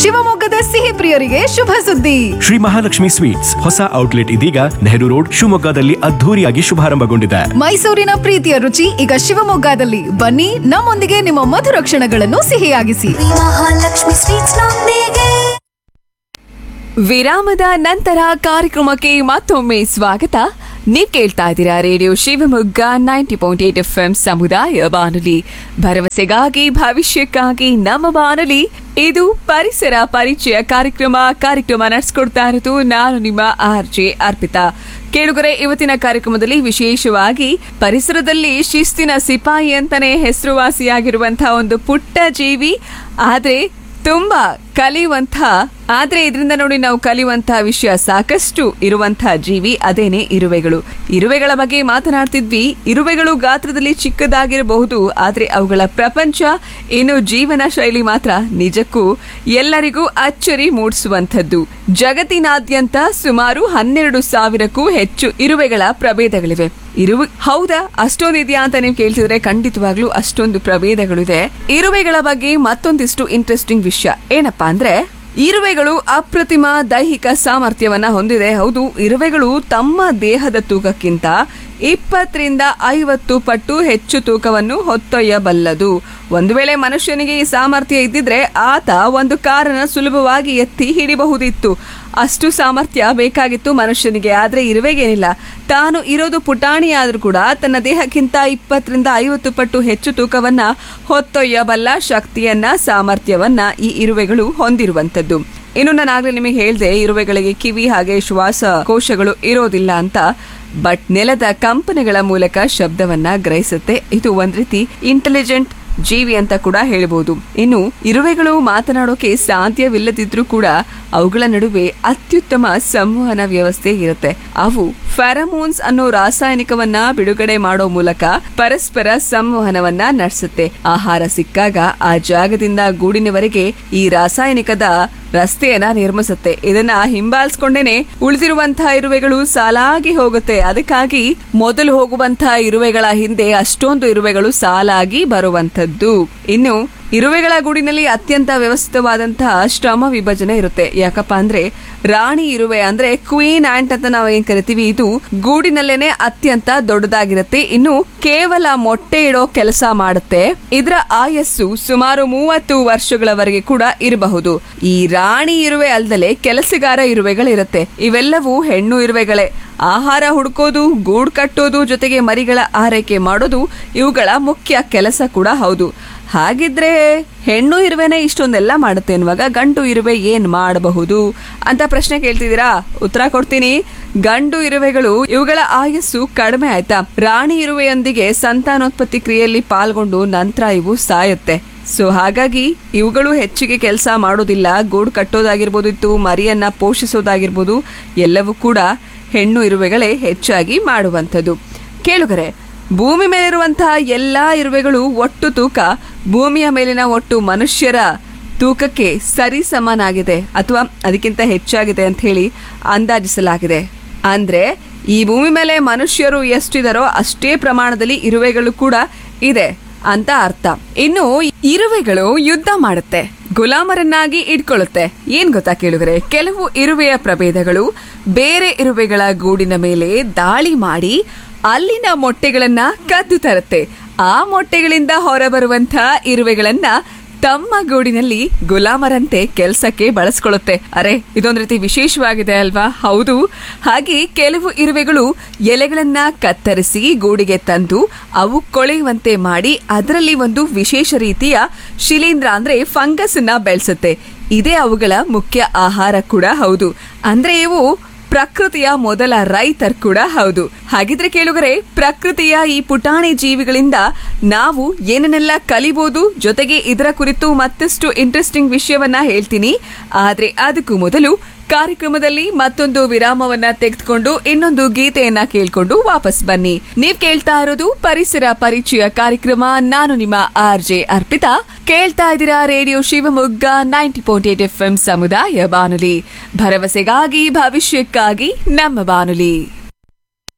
ಶಿವಮೊಗ್ಗದ ಸಿಹಿ ಪ್ರಿಯರಿಗೆ ಶುಭ ಸುದ್ದಿ ಶ್ರೀ ಮಹಾಲಕ್ಷ್ಮಿ ಸ್ವೀಟ್ಸ್ ಹೊಸ ಔಟ್ಲೆಟ್ ಇದೀಗ ನೆಹರು ರೋಡ್ ಶಿವಮೊಗ್ಗದಲ್ಲಿ ಅದ್ಧೂರಿಯಾಗಿ ಶುಭಾರಂಭಗೊಂಡಿದೆ ಮೈಸೂರಿನ ಪ್ರೀತಿಯ ರುಚಿ ಈಗ ಶಿವಮೊಗ್ಗದಲ್ಲಿ ಬನ್ನಿ ನಮ್ಮೊಂದಿಗೆ ನಿಮ್ಮ ಮಧುರ ಕ್ಷಣಗಳನ್ನು ಸಿಹಿಯಾಗಿಸಿ ಮಹಾಲಕ್ಷ್ಮಿ ಸ್ವೀಟ್ಸ್ ನೊಂದಿಗೆ ವಿರಾಮದ ನಂತರ ಕಾರ್ಯಕ್ರಮಕ್ಕೆ ಮತ್ತೊಮ್ಮೆ ಸ್ವಾಗತ ನೀವ್ ಕೇಳ್ತಾ ಇದ್ದೀರಾ radio Shivamogga ninety point eight F M ಸಮುದಾಯ ಬಾನುಲಿ ಭರವಸೆಗಾಗಿ ಭವಿಷ್ಯಕ್ಕಾಗಿ ನಮ್ಮ ಬಾನುಲಿ ಇದು ಪರಿಸರ ಪರಿಚಯ ಕಾರ್ಯಕ್ರಮ ಕಾರ್ಯಕ್ರಮ ನಡೆಸ್ಕೊಡ್ತಾ ಇರೋದು ನಾನು ನಿಮ್ಮ ಆರ್ ಜೆ ಅರ್ಪಿತಾ ಕೇಳುಗರೆ ಇವತ್ತಿನ ಕಾರ್ಯಕ್ರಮದಲ್ಲಿ ವಿಶೇಷವಾಗಿ ಪರಿಸರದಲ್ಲಿ ಶಿಸ್ತಿನ ಸಿಪಾಯಿ ಅಂತಾನೆ ಹೆಸರುವಾಸಿಯಾಗಿರುವಂತಹ ಒಂದು ಪುಟ್ಟ ಜೀವಿ ಆದ್ರೆ ತುಂಬಾ ಕಲಿಯುವಂಥ ಆದ್ರೆ ಇದರಿಂದ ನೋಡಿ ನಾವು ಕಲಿಯುವಂತಹ ವಿಷಯ ಸಾಕಷ್ಟು ಇರುವಂತಹ ಜೀವಿ ಅದೇನೆ ಇರುವೆಗಳು ಇರುವೆಗಳ ಬಗ್ಗೆ ಮಾತನಾಡ್ತಿದ್ವಿ ಇರುವೆಗಳು ಗಾತ್ರದಲ್ಲಿ ಚಿಕ್ಕದಾಗಿರಬಹುದು ಆದ್ರೆ ಅವುಗಳ ಪ್ರಪಂಚ ಇನ್ನು ಜೀವನ ಶೈಲಿ ಮಾತ್ರ ನಿಜಕ್ಕೂ ಎಲ್ಲರಿಗೂ ಅಚ್ಚರಿ ಮೂಡಿಸುವಂಥದ್ದು ಜಗತ್ತಿನಾದ್ಯಂತ ಸುಮಾರು ಹನ್ನೆರಡು ಸಾವಿರಕ್ಕೂ ಹೆಚ್ಚು ಇರುವೆಗಳ ಪ್ರಭೇದಗಳಿವೆ ಇರುವೆ ಹೌದಾ ಅಷ್ಟೊಂದಿದೆಯಾ ಅಂತ ನೀವು ಕೇಳ್ತಿದ್ರೆ ಖಂಡಿತವಾಗ್ಲೂ ಅಷ್ಟೊಂದು ಪ್ರಭೇದಗಳಿದೆ ಇರುವೆಗಳ ಬಗ್ಗೆ ಮತ್ತೊಂದಿಷ್ಟು ಇಂಟ್ರೆಸ್ಟಿಂಗ್ ವಿಷಯ ಏನಪ್ಪಾ ಅಂದ್ರೆ ಇರುವೆಗಳು ಅಪ್ರತಿಮ ದೈಹಿಕ ಸಾಮರ್ಥ್ಯವನ್ನ ಹೊಂದಿದೆ ಹೌದು ಇರುವೆಗಳು ತಮ್ಮ ದೇಹದ ತೂಕಕ್ಕಿಂತ ಇಪ್ಪತ್ತರಿಂದ ಐವತ್ತು ಪಟ್ಟು ಹೆಚ್ಚು ತೂಕವನ್ನು ಹೊತ್ತೊಯ್ಯಬಲ್ಲದು ಒಂದು ವೇಳೆ ಮನುಷ್ಯನಿಗೆ ಈ ಸಾಮರ್ಥ್ಯ ಇದ್ದಿದ್ರೆ ಆತ ಒಂದು ಕಾರನ್ನ ಸುಲಭವಾಗಿ ಎತ್ತಿ ಹಿಡಿಬಹುದಿತ್ತು ಅಷ್ಟು ಸಾಮರ್ಥ್ಯ ಬೇಕಾಗಿತ್ತು ಮನುಷ್ಯನಿಗೆ ಆದ್ರೆ ಇರುವೆಗೇನಿಲ್ಲ ತಾನು ಇರೋದು ಪುಟಾಣಿ ಆದ್ರೂ ಕೂಡ ತನ್ನ ದೇಹಕ್ಕಿಂತ ಇಪ್ಪತ್ತರಿಂದ ಐವತ್ತು ಪಟ್ಟು ಹೆಚ್ಚು ತೂಕವನ್ನ ಹೊತ್ತೊಯ್ಯಬಲ್ಲ ಶಕ್ತಿಯನ್ನ ಸಾಮರ್ಥ್ಯವನ್ನ ಈ ಇರುವೆಗಳು ಹೊಂದಿರುವಂತದ್ದು ಇನ್ನು ನಾನು ಆಗ್ಲೇ ನಿಮಗೆ ಹೇಳಿದೆ ಇರುವೆಗಳಿಗೆ ಕಿವಿ ಹಾಗೆ ಶ್ವಾಸ ಕೋಶಗಳು ಇರೋದಿಲ್ಲ ಅಂತ ಬಟ್ ನೆಲದ ಕಂಪನಗಳ ಮೂಲಕ ಶಬ್ದವನ್ನ ಗ್ರಹಿಸುತ್ತೆ ಇದು ಒಂದ್ ರೀತಿ ಇಂಟೆಲಿಜೆಂಟ್ ಜೀವಿ ಅಂತ ಕೂಡ ಹೇಳ್ಬೋದು ಇನ್ನು ಇರುವೆಗಳು ಮಾತನಾಡೋಕೆ ಸಾಧ್ಯವಿಲ್ಲದಿದ್ರೂ ಕೂಡ ಅವುಗಳ ನಡುವೆ ಅತ್ಯುತ್ತಮ ಸಂವಹನ ವ್ಯವಸ್ಥೆ ಇರುತ್ತೆ ಅವು ಫೆರಮೋನ್ಸ್ ಅನ್ನೋ ರಾಸಾಯನಿಕವನ್ನ ಬಿಡುಗಡೆ ಮಾಡೋ ಮೂಲಕ ಪರಸ್ಪರ ಸಂವಹನವನ್ನ ನಡೆಸುತ್ತೆ ಆಹಾರ ಸಿಕ್ಕಾಗ ಆ ಜಾಗದಿಂದ ಗೂಡಿನವರೆಗೆ ಈ ರಾಸಾಯನಿಕದ ರಸ್ತೆಯನ್ನ ನಿರ್ಮಿಸುತ್ತೆ ಇದನ್ನ ಹಿಂಬಾಲಿಸ್ಕೊಂಡೇನೆ ಉಳಿದಿರುವಂತಹ ಇರುವೆಗಳು ಸಾಲಾಗಿ ಹೋಗುತ್ತೆ ಅದಕ್ಕಾಗಿ ಮೊದಲು ಹೋಗುವಂತಹ ಇರುವೆಗಳ ಹಿಂದೆ ಅಷ್ಟೊಂದು ಇರುವೆಗಳು ಸಾಲಾಗಿ ಬರುವಂತದ್ದು ಇನ್ನು ಇರುವೆಗಳ ಗೂಡಿನಲ್ಲಿ ಅತ್ಯಂತ ವ್ಯವಸ್ಥಿತವಾದಂತಹ ಶ್ರಮ ವಿಭಜನೆ ಇರುತ್ತೆ ಯಾಕಪ್ಪ ಅಂದ್ರೆ ರಾಣಿ ಇರುವೆ ಅಂದ್ರೆ ಕ್ವೀನ್ ಆಂಟ್ ಅಂತ ನಾವು ಏನ್ ಕರಿತೀವಿ ಇದು ಗೂಡಿನಲ್ಲೇನೆ ಅತ್ಯಂತ ದೊಡ್ಡದಾಗಿರುತ್ತೆ ಇನ್ನು ಕೇವಲ ಮೊಟ್ಟೆ ಇಡೋ ಕೆಲಸ ಮಾಡುತ್ತೆ ಇದರ ಆಯಸ್ಸು ಸುಮಾರು ಮೂವತ್ತು ವರ್ಷಗಳವರೆಗೆ ಕೂಡ ಇರಬಹುದು ಈ ರಾಣಿ ಇರುವೆ ಅಲ್ದಲೆ ಕೆಲಸಗಾರ ಇರುವೆಗಳಿರುತ್ತೆ ಇವೆಲ್ಲವೂ ಹೆಣ್ಣು ಇರುವೆಗಳೇ ಆಹಾರ ಹುಡುಕೋದು ಗೂಡು ಕಟ್ಟೋದು ಜೊತೆಗೆ ಮರಿಗಳ ಆರೈಕೆ ಮಾಡೋದು ಇವುಗಳ ಮುಖ್ಯ ಕೆಲಸ ಕೂಡ ಹೌದು ಹಾಗಿದ್ರೆ ಹೆಣ್ಣು ಇರುವೆನೇ ಇಷ್ಟೊಂದೆಲ್ಲ ಮಾಡುತ್ತೆ ಅನ್ನುವಾಗ ಗಂಡು ಇರುವೆ ಏನ್ ಮಾಡಬಹುದು ಅಂತ ಪ್ರಶ್ನೆ ಕೇಳ್ತಿದ್ದೀರಾ ಉತ್ತರ ಕೊಡ್ತೀನಿ ಗಂಡು ಇರುವೆಗಳು ಇವುಗಳ ಆಯಸ್ಸು ಕಡಿಮೆ ಆಯ್ತಾ ರಾಣಿ ಇರುವೆಯೊಂದಿಗೆ ಸಂತಾನೋತ್ಪತ್ತಿ ಕ್ರಿಯೆಯಲ್ಲಿ ಪಾಲ್ಗೊಂಡು ನಂತರ ಇವು ಸಾಯುತ್ತೆ ಸೊ ಹಾಗಾಗಿ ಇವುಗಳು ಹೆಚ್ಚಿಗೆ ಕೆಲಸ ಮಾಡೋದಿಲ್ಲ ಗೂಡು ಕಟ್ಟೋದಾಗಿರ್ಬೋದಿತ್ತು ಮರಿಯನ್ನ ಪೋಷಿಸೋದಾಗಿರ್ಬೋದು ಎಲ್ಲವೂ ಕೂಡ ಹೆಣ್ಣು ಇರುವೆಗಳೇ ಹೆಚ್ಚಾಗಿ ಮಾಡುವಂಥದ್ದು ಕೇಳುಗರೆ ಭೂಮಿ ಮೇಲಿರುವಂತಹ ಎಲ್ಲಾ ಇರುವೆಗಳು ಒಟ್ಟು ತೂಕ ಭೂಮಿಯ ಮೇಲಿನ ಒಟ್ಟು ಮನುಷ್ಯರ ತೂಕಕ್ಕೆ ಸರಿ ಸಮನಾಗಿದೆ ಅಥವಾ ಅದಕ್ಕಿಂತ ಹೆಚ್ಚಾಗಿದೆ ಅಂತ ಹೇಳಿ ಅಂದಾಜಿಸಲಾಗಿದೆ ಅಂದ್ರೆ ಈ ಭೂಮಿ ಮೇಲೆ ಮನುಷ್ಯರು ಎಷ್ಟಿದಾರೋ ಅಷ್ಟೇ ಪ್ರಮಾಣದಲ್ಲಿ ಇರುವೆಗಳು ಕೂಡ ಇದೆ ಅಂತ ಅರ್ಥ ಇನ್ನು ಇರುವೆಗಳು ಯುದ್ಧ ಮಾಡುತ್ತೆ ಗುಲಾಮರನ್ನಾಗಿ ಇಟ್ಕೊಳ್ಳುತ್ತೆ ಏನ್ ಗೊತ್ತಾ ಕೇಳಿದ್ರೆ ಕೆಲವು ಇರುವೆಯ ಪ್ರಭೇದಗಳು ಬೇರೆ ಇರುವೆಗಳ ಗೂಡಿನ ಮೇಲೆ ದಾಳಿ ಮಾಡಿ ಅಲ್ಲಿನ ಮೊಟ್ಟೆಗಳನ್ನ ಕದ್ದು ತರುತ್ತೆ ಆ ಮೊಟ್ಟೆಗಳಿಂದ ಹೊರಬರುವಂತ ಇರುವೆಗಳನ್ನ ತಮ್ಮ ಗೂಡಿನಲ್ಲಿ ಗುಲಾಮರಂತೆ ಕೆಲಸಕ್ಕೆ ಬಳಸ್ಕೊಳ್ಳುತ್ತೆ ಅರೆ ಇದೊಂದ್ ರೀತಿ ವಿಶೇಷವಾಗಿದೆ ಅಲ್ವಾ ಹೌದು ಹಾಗೆ ಕೆಲವು ಇರುವೆಗಳು ಎಲೆಗಳನ್ನ ಕತ್ತರಿಸಿ ಗೂಡಿಗೆ ತಂದು ಅವು ಕೊಳೆಯುವಂತೆ ಮಾಡಿ ಅದರಲ್ಲಿ ಒಂದು ವಿಶೇಷ ರೀತಿಯ ಶಿಲೀಂಧ್ರ ಅಂದ್ರೆ ಫಂಗಸ್ ಅನ್ನ ಬೆಳೆಸುತ್ತೆ ಇದೇ ಅವುಗಳ ಮುಖ್ಯ ಆಹಾರ ಕೂಡ ಹೌದು ಅಂದ್ರೆ ಇವು ಪ್ರಕೃತಿಯ ಮೊದಲ ರೈತರ್ ಕೂಡ ಹೌದು ಹಾಗಿದ್ರೆ ಕೇಳುಗರೆ ಪ್ರಕೃತಿಯ ಈ ಪುಟಾಣಿ ಜೀವಿಗಳಿಂದ ನಾವು ಏನನ್ನೆಲ್ಲ ಕಲಿಬಹುದು ಜೊತೆಗೆ ಇದರ ಕುರಿತು ಮತ್ತಷ್ಟು ಇಂಟ್ರೆಸ್ಟಿಂಗ್ ವಿಷಯವನ್ನ ಹೇಳ್ತೀನಿ ಆದ್ರೆ ಅದಕ್ಕೂ ಮೊದಲು ಕಾರ್ಯಕ್ರಮದಲ್ಲಿ ಮತ್ತೊಂದು ವಿರಾಮವನ್ನ ತೆಗೆದುಕೊಂಡು ಇನ್ನೊಂದು ಗೀತೆಯನ್ನ ಕೇಳ್ಕೊಂಡು ವಾಪಸ್ ಬನ್ನಿ ನೀವ್ ಕೇಳ್ತಾ ಇರೋದು ಪರಿಸರ ಪರಿಚಯ ಕಾರ್ಯಕ್ರಮ ನಾನು ನಿಮ್ಮ ಆರ್ ಜೆ ಅರ್ಪಿತಾ ಕೇಳ್ತಾ ಇದ್ದೀರಾ radio Shivamogga ninety point eight F M ಸಮುದಾಯ ಬಾನುಲಿ ಭರವಸೆಗಾಗಿ ಭವಿಷ್ಯಕ್ಕಾಗಿ ನಮ್ಮ ಬಾನುಲಿ